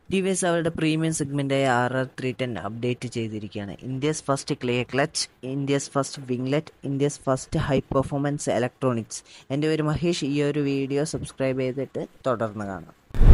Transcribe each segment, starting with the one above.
T V S അവരുടെ premium സെഗ്മെൻ്റായ R R three ten update ചെയ്തിരിക്കുകയാണ് India's first clear clutch India's first winglet India's first high performance electronics എൻ്റെ പേര് മഹേഷ് ഈ ഒരു വീഡിയോ സബ്സ്ക്രൈബ് ചെയ്തിട്ട് തുടർന്ന് കാണാം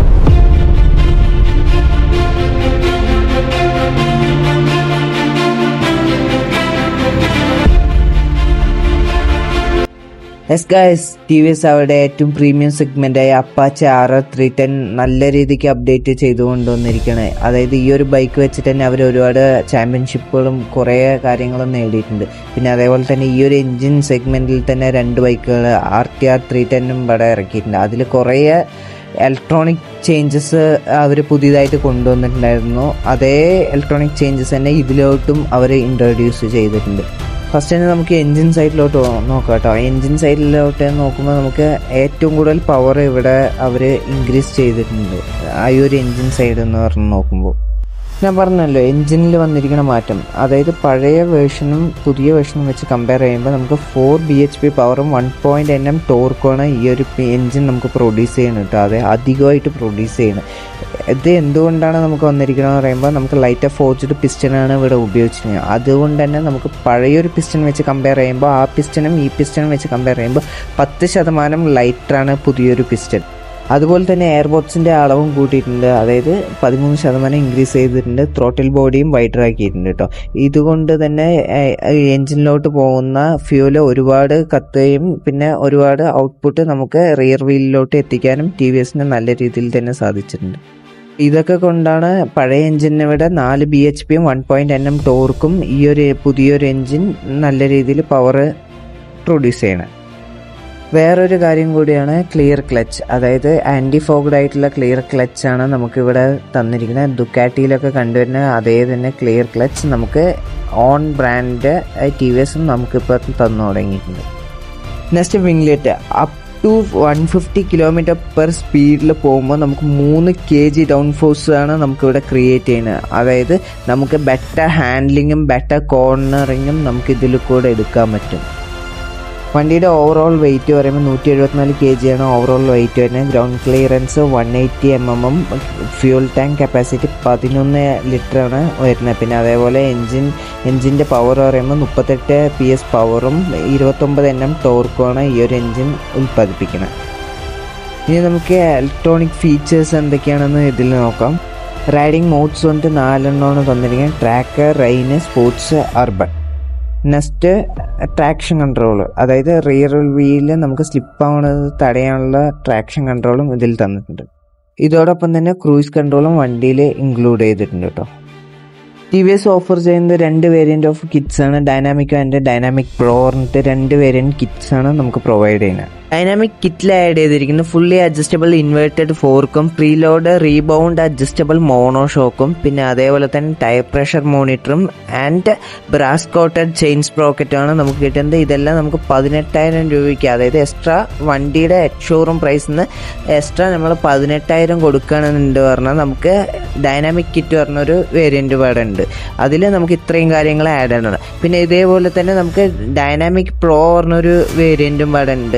എസ് ഗൈസ് ടി വി എസ് അവരുടെ ഏറ്റവും പ്രീമിയം സെഗ്മെൻ്റായ Apache R R three ten നല്ല രീതിക്ക് അപ്ഡേറ്റ് ചെയ്തുകൊണ്ടുവന്നിരിക്കുകയാണ് അതായത് ഈ ഒരു ബൈക്ക് വെച്ചിട്ട് തന്നെ അവർ ഒരുപാട് ചാമ്പ്യൻഷിപ്പുകളും കുറേ കാര്യങ്ങളും നേടിയിട്ടുണ്ട് പിന്നെ അതേപോലെ തന്നെ ഈ ഒരു എൻജിൻ സെഗ്മെൻറ്റിൽ തന്നെ രണ്ട് ബൈക്കുകൾ ആർ ടി ആർ ത്രീ ടെന്നും ഇവിടെ ഇറക്കിയിട്ടുണ്ട് അതിൽ കുറേ ഇലക്ട്രോണിക് ചേഞ്ചസ് അവർ പുതിയതായിട്ട് കൊണ്ടുവന്നിട്ടുണ്ടായിരുന്നു അതേ ഇലക്ട്രോണിക് ചേഞ്ചസ് തന്നെ ഇതിലോട്ടും അവർ ഇൻട്രൊഡ്യൂസ് ചെയ്തിട്ടുണ്ട് ഫസ്റ്റ് തന്നെ നമുക്ക് എൻജിൻ സൈഡിലോട്ട് നോക്കാം കേട്ടോ എൻജിൻ സൈഡിലോട്ട് നോക്കുമ്പോൾ നമുക്ക് ഏറ്റവും കൂടുതൽ പവർ ഇവിടെ അവർ ഇൻക്രീസ് ചെയ്തിട്ടുണ്ട് ആ ഈ ഒരു എൻജിൻ സൈഡ് എന്ന് പറഞ്ഞ് നോക്കുമ്പോൾ ഞാൻ പറഞ്ഞല്ലോ എൻജിനിൽ വന്നിരിക്കുന്ന മാറ്റം അതായത് പഴയ വേർഷനും പുതിയ വേർഷനും വെച്ച് കമ്പയർ ചെയ്യുമ്പോൾ നമുക്ക് ഫോർ ബി എച്ച് പി പവറും വൺ പോയിൻറ്റ് എൻ എം ടോർക്കുമാണ് ഈ ഒരു എൻജിൻ നമുക്ക് പ്രൊഡ്യൂസ് ചെയ്യുന്നത് കേട്ടോ അത് അധികമായിട്ട് പ്രൊഡ്യൂസ് ചെയ്യുന്നത് ഇത് എന്തുകൊണ്ടാണ് നമുക്ക് വന്നിരിക്കുന്നത് പറയുമ്പോൾ നമുക്ക് ലൈറ്റ് ഫോർജ്ഡ് പിസ്റ്റനാണ് ഇവിടെ ഉപയോഗിച്ചിരിക്കുന്നത് അതുകൊണ്ട് തന്നെ നമുക്ക് പഴയൊരു പിസ്റ്റൺ വെച്ച് കമ്പയർ ചെയ്യുമ്പോൾ ആ പിസ്റ്റനും ഈ പിസ്റ്റനും വെച്ച് കമ്പയർ ചെയ്യുമ്പോൾ പത്ത് ശതമാനം ലൈറ്ററാണ് പുതിയൊരു പിസ്റ്റൺ അതുപോലെ തന്നെ എയർബോട്ട്സിൻ്റെ അളവും കൂട്ടിയിട്ടുണ്ട് അതായത് പതിമൂന്ന് ശതമാനം ഇൻക്രീസ് ചെയ്തിട്ടുണ്ട് ത്രോട്ടിൽ ബോഡിയും വൈഡർ ആക്കിയിട്ടുണ്ട് കേട്ടോ ഇതുകൊണ്ട് തന്നെ എൻജിനിലോട്ട് പോകുന്ന ഫ്യൂല് ഒരുപാട് കത്തുകയും പിന്നെ ഒരുപാട് ഔട്ട്പുട്ട് നമുക്ക് റിയർ വീലിലോട്ട് എത്തിക്കാനും ടി വി എസിന് നല്ല രീതിയിൽ തന്നെ സാധിച്ചിട്ടുണ്ട് ഇതൊക്കെ കൊണ്ടാണ് പഴയ എഞ്ചിനെ വിட നാല് ബി എച്ച് പിയും വൺ പോയിൻറ്റ് എൻ എം ടോർക്കും ഈ ഒരു പുതിയൊരു എൻജിൻ നല്ല രീതിയിൽ പവർ പ്രൊഡ്യൂസ് ചെയ്യണം വേറൊരു കാര്യം കൂടിയാണ് ക്ലിയർ ക്ലച്ച് അതായത് ആൻറ്റി ഫോഗ്ഡ് ആയിട്ടുള്ള ക്ലിയർ ക്ലച്ച് ആണ് നമുക്കിവിടെ തന്നിരിക്കുന്നത് ദുക്കാറ്റിയിലൊക്കെ കണ്ടുവരുന്ന അതേ തന്നെ ക്ലിയർ ക്ലച്ച് നമുക്ക് ഓൺ ബ്രാൻഡ് ടി വി എസും നമുക്കിപ്പോൾ തന്നു തുടങ്ങിയിട്ടുണ്ട് next winglet up to one fifty kilometre per സ്പീഡിൽ പോകുമ്പോൾ നമുക്ക് മൂന്ന് കെ ജി ഡൗൺ ഫോഴ്സ് ആണ് നമുക്കിവിടെ ക്രിയേറ്റ് ചെയ്യുന്നത് അതായത് നമുക്ക് ബെറ്റർ ഹാൻഡ്ലിങ്ങും ബെറ്റർ കോർണറിങ്ങും നമുക്ക് ഇതിൽ കൂടെ എടുക്കാൻ പറ്റും വണ്ടിയുടെ ഓവറോൾ വെയിറ്റ് പറയുമ്പോൾ നൂറ്റി എഴുപത്തിനാല് കെ ജി ആണ് ഓവറോൾ വെയിറ്റ് വരുന്നത് ground clearance one eighty M M M fuel tank capacity പതിനൊന്ന് ലിറ്ററാണ് വരുന്നത് പിന്നെ അതേപോലെ എൻജിൻ എൻജിൻ്റെ പവർ പറയുമ്പോൾ മുപ്പത്തെട്ട് പി എസ് പവറും ഇരുപത്തൊമ്പത് എൻ എം ടോർക്കുമാണ് ഈ ഒരു എൻജിൻ ഉൽപ്പാദിപ്പിക്കുന്നത് ഇനി നമുക്ക് ഇലക്ട്രോണിക് ഫീച്ചേഴ്സ് എന്തൊക്കെയാണെന്ന് ഇതിൽ നോക്കാം റൈഡിംഗ് മോഡ്സ് വന്നിട്ട് നാലെണ്ണമാണ് തന്നിരിക്കുന്നത് track rain sports urban next traction control അതായത് റിയർ വീലിൽ നമുക്ക് സ്ലിപ്പ് ആവുന്നത് തടയാനുള്ള ട്രാക്ഷൻ കൺട്രോളും ഇതിൽ തന്നിട്ടുണ്ട് ഇതോടൊപ്പം തന്നെ ക്രൂയിസ് കൺട്രോളും വണ്ടിയിൽ ഇൻക്ലൂഡ് ചെയ്തിട്ടുണ്ട് കേട്ടോ ടി വി എസ് ഓഫർ ചെയ്യുന്നത് രണ്ട് വേരിയൻ്റ് ഓഫ് കിറ്റ്സ് ആണ് ഡൈനാമിക് ആൻഡ് ഡൈനാമിക് പ്രോ പറഞ്ഞിട്ട് രണ്ട് വേരിയൻറ്റ് കിറ്റ്സ് ആണ് നമുക്ക് പ്രൊവൈഡ് ചെയ്യുന്നത് ഡൈനാമിക് കിറ്റിൽ ആഡ് ചെയ്തിരിക്കുന്നത് ഫുള്ളി അഡ്ജസ്റ്റബിൾ ഇൻവേർട്ടഡ് ഫോർക്കും പ്രീലോഡ് റീബൗണ്ട് അഡ്ജസ്റ്റബിൾ മോണോഷോക്കും പിന്നെ അതേപോലെ തന്നെ ടയർ പ്രഷർ മോണിറ്ററും ആൻഡ് ബ്രാസ് കോട്ടഡ് ചെയിൻ സ്പ്രോക്കറ്റുമാണ് നമുക്ക് കിട്ടുന്നത് ഇതെല്ലാം നമുക്ക് പതിനെട്ടായിരം രൂപയ്ക്ക് അതായത് എക്സ്ട്രാ വണ്ടിയുടെ ഷോറൂം പ്രൈസിൽ നിന്ന് എക്സ്ട്രാ നമ്മൾ പതിനെട്ടായിരം കൊടുക്കുകയാണെന്നുണ്ട് പറഞ്ഞാൽ നമുക്ക് ഡൈനാമിക് കിറ്റ് പറഞ്ഞൊരു വേരിയൻറ്റ് പാടെ ഉണ്ട് അതിൽ നമുക്ക് ഇത്രയും കാര്യങ്ങൾ ആഡ് ചെയ്യണം പിന്നെ ഇതേപോലെ തന്നെ നമുക്ക് ഡൈനാമിക് പ്രോ പറഞ്ഞൊരു വേരിയൻറ്റും പാടെ ഉണ്ട്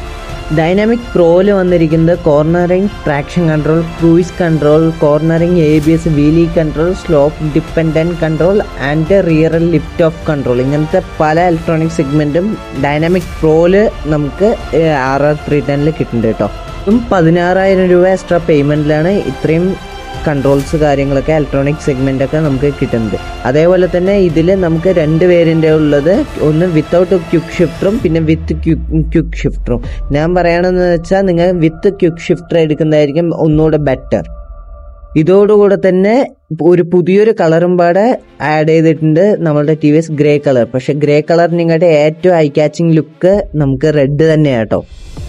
ഡൈനാമിക് പ്രോയിൽ വന്നിരിക്കുന്നത് cornering traction control cruise control cornering A B S wheelie control slope dependent control and rear lift off control ഇങ്ങനത്തെ പല ഇലക്ട്രോണിക് സെഗ്മെൻറ്റും ഡൈനാമിക് പ്രോയിൽ നമുക്ക് ആർ ആർ ത്രീ ടെനിൽ കിട്ടുന്നുണ്ട് കേട്ടോ ഇതും പതിനാറായിരം രൂപ എക്സ്ട്രാ പേയ്മെൻറ്റിലാണ് ഇത്രയും കൺട്രോൾസ് കാര്യങ്ങളൊക്കെ ഇലക്ട്രോണിക് സെഗ്മെൻ്റ് ഒക്കെ നമുക്ക് കിട്ടുന്നത് അതേപോലെ തന്നെ ഇതിൽ നമുക്ക് രണ്ട് വേരിയൻ്റ് ഉള്ളത് ഒന്ന് വിത്തൗട്ട് ക്യുക്ക് ഷിഫ്റ്ററും പിന്നെ വിത്ത് ക്യുക്ക് ഷിഫ്റ്ററും ഞാൻ പറയണമെന്ന് വെച്ചാൽ നിങ്ങൾ വിത്ത് ക്യുക്ക് ഷിഫ്റ്റർ എടുക്കുന്നതായിരിക്കും ഒന്നുകൂടെ ബെറ്റർ ഇതോടുകൂടെ തന്നെ ഒരു പുതിയൊരു കളറും പാടെ ആഡ് ചെയ്തിട്ടുണ്ട് നമ്മളുടെ ടി വി എസ് ഗ്രേ കളർ പക്ഷേ ഗ്രേ കളറിനിങ്ങോട്ട് ഏറ്റവും ഐ കാച്ചിങ് ലുക്ക് നമുക്ക് റെഡ് തന്നെയാണ് കേട്ടോ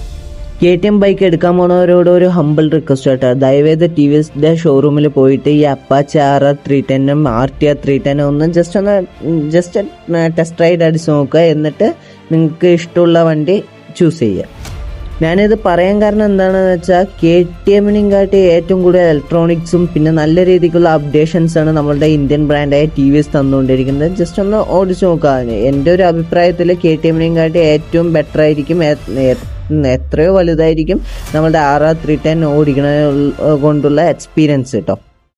കെ ടി എം ബൈക്ക് എടുക്കാൻ പോണവരോട് ഒരു ഹമ്പിൾ റിക്വസ്റ്റ് ആട്ടോ ദയവേത് ടി വി എസിൻ്റെ ഷോറൂമിൽ പോയിട്ട് ഈ അപ്പാച്ച് ആർ ആർ ത്രീ ടെന്നും ആർ ടി ആർ ത്രീ ടെന്നും ഒന്നും ജസ്റ്റ് ഒന്ന് ജസ്റ്റ് ടെസ്റ്റ് റൈഡ് അടിച്ച് നോക്കുക എന്നിട്ട് നിങ്ങൾക്ക് ഇഷ്ടമുള്ള വണ്ടി ചൂസ് ചെയ്യുക ഞാനിത് പറയാൻ കാരണം എന്താണെന്ന് വെച്ചാൽ കെ ടി എമ്മിനെയും കാട്ടി ഏറ്റവും കൂടുതൽ ഇലക്ട്രോണിക്സും പിന്നെ നല്ല രീതിക്കുള്ള അപ്ഡേഷൻസ് ആണ് നമ്മളുടെ ഇന്ത്യൻ ബ്രാൻഡായ ടി വി എസ് തന്നുകൊണ്ടിരിക്കുന്നത് ജസ്റ്റ് ഒന്ന് ഓടിച്ചു നോക്കുക എൻ്റെ ഒരു അഭിപ്രായത്തിൽ കെ ടി എമ്മിനെയും കാട്ടി ഏറ്റവും ബെറ്റർ ആയിരിക്കും എത്രയോ വലുതായിരിക്കും നമ്മളുടെ ആർ ആർ ത്രീ ടെൻ ഓടിക്കണ കൊണ്ടുള്ള എക്സ്പീരിയൻസ് കേട്ടോ